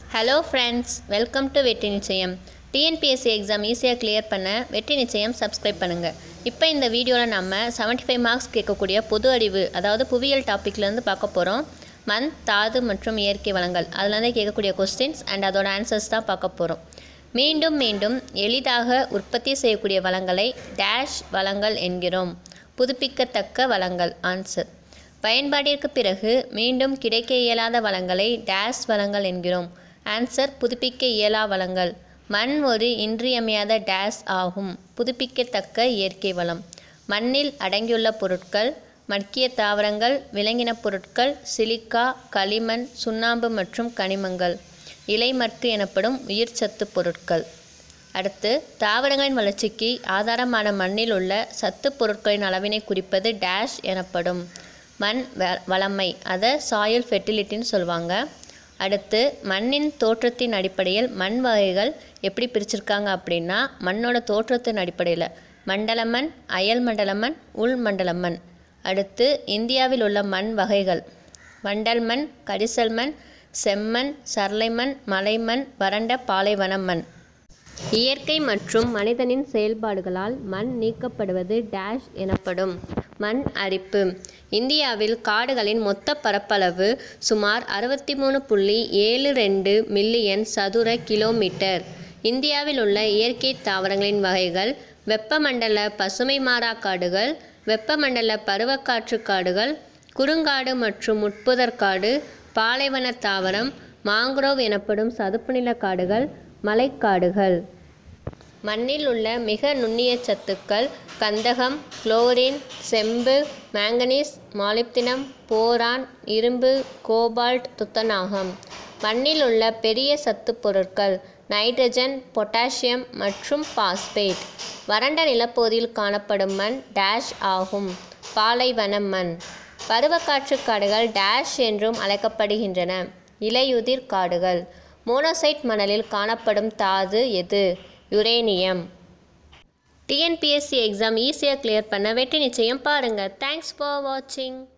hello friends welcome to வெற்றி நிச்சயம் TNPSC exam ஈஸியாக கிளியர் பண்ண வெற்றி நிச்சயம் சப்ஸ்கிரைப் பண்ணுங்கள் இப்போ இந்த வீடியோவில் நம்ம 75 ஃபைவ் மார்க்ஸ் கேட்கக்கூடிய பொது அறிவு அதாவது புவியியல் டாப்பிக்லேருந்து பார்க்க போகிறோம் மண் தாது மற்றும் இயற்கை வளங்கள் அதுலேருந்து கேட்கக்கூடிய கொஸ்டின்ஸ் அண்ட் அதோட ஆன்சர்ஸ் தான் பார்க்க போகிறோம் மீண்டும் மீண்டும் எளிதாக உற்பத்தி செய்யக்கூடிய வளங்களை டேஷ் வளங்கள் என்கிறோம் புதுப்பிக்கத்தக்க வளங்கள் ஆன்சர் பயன்பாட்டிற்கு பிறகு மீண்டும் கிடைக்க இயலாத வளங்களை டேஷ் வளங்கள் என்கிறோம் ஆன்சர் புதுப்பிக்க இயலா வளங்கள் மண் ஒரு இன்றியமையாத டேஷ் ஆகும் புதுப்பிக்கத்தக்க இயற்கை வளம் மண்ணில் அடங்கியுள்ள பொருட்கள் மட்கிய தாவரங்கள் விலங்கினப் பொருட்கள் சிலிக்கா களிமண் சுண்ணாம்பு மற்றும் கனிமங்கள் இலைமட்கு எனப்படும் உயிர்ச்சத்து பொருட்கள் அடுத்து தாவரங்களின் வளர்ச்சிக்கு ஆதாரமான மண்ணில் உள்ள சத்து பொருட்களின் அளவினை குறிப்பது டேஷ் எனப்படும் மண் வ- வளமை அதை சாயில் ஃபெர்டிலிட்டின்னு சொல்லுவாங்க அடுத்து மண்ணின் தோற்றத்தின் அடிப்படையில் மண் வகைகள் எப்படி பிரிச்சிருக்காங்க அப்படின்னா மண்ணோட தோற்றத்தின் அடிப்படையில் மண்டல மண் அயல் மண்டல மண் உள் மண்டல மண் அடுத்து இந்தியாவில் உள்ள மண் வகைகள் வண்டல் மண் கரிசல் மண் செம்மண் சரளை மண் மலைமண் வறண்ட பாலைவன மண் இயற்கை மற்றும் மனிதனின் செயல்பாடுகளால் மண் நீக்கப்படுவது டேஷ் எனப்படும் மண் அரிப்பு இந்தியாவில் காடுகளின் மொத்த பரப்பளவு சுமார் அறுபத்தி மூணு புள்ளி ஏழு ரெண்டு மில்லியன் சதுர கிலோமீட்டர் இந்தியாவில் உள்ள இயற்கை தாவரங்களின் வகைகள் வெப்பமண்டல பசுமை மாறா காடுகள் வெப்பமண்டல பருவக்காற்று காடுகள் குறுங்காடு மற்றும் முட்புதர் காடு பாலைவன தாவரம் மாங்குரோவ் எனப்படும் சதுப்புநில காடுகள் மலைக்காடுகள் மண்ணில் உள்ள மிக நுண்ணிய சத்துக்கள் கந்தகம் குளோரின் செம்பு மாங்கனீஸ் மாலிப்தினம் போரான் இரும்பு கோபால்ட் துத்தநாகம் மண்ணில் உள்ள பெரிய சத்துப் பொருட்கள் நைட்ரஜன் பொட்டாசியம் மற்றும் பாஸ்பேட் வறண்ட நிலப்பகுதியில் காணப்படும் மண் டேஷ் ஆகும் பாலைவன மண் பருவக்காற்று காடுகள் டேஷ் என்றும் அழைக்கப்படுகின்றன இலையுதிர் காடுகள் மோனோசைட் மணலில் காணப்படும் தாது எது யுரேனியம் டிஎன்பிஎஸ்சி எக்ஸாம் ஈஸியாக கிளியர் பண்ண வெற்றி நிச்சயம் பாருங்கள் தேங்க்ஸ் ஃபார் வாட்சிங்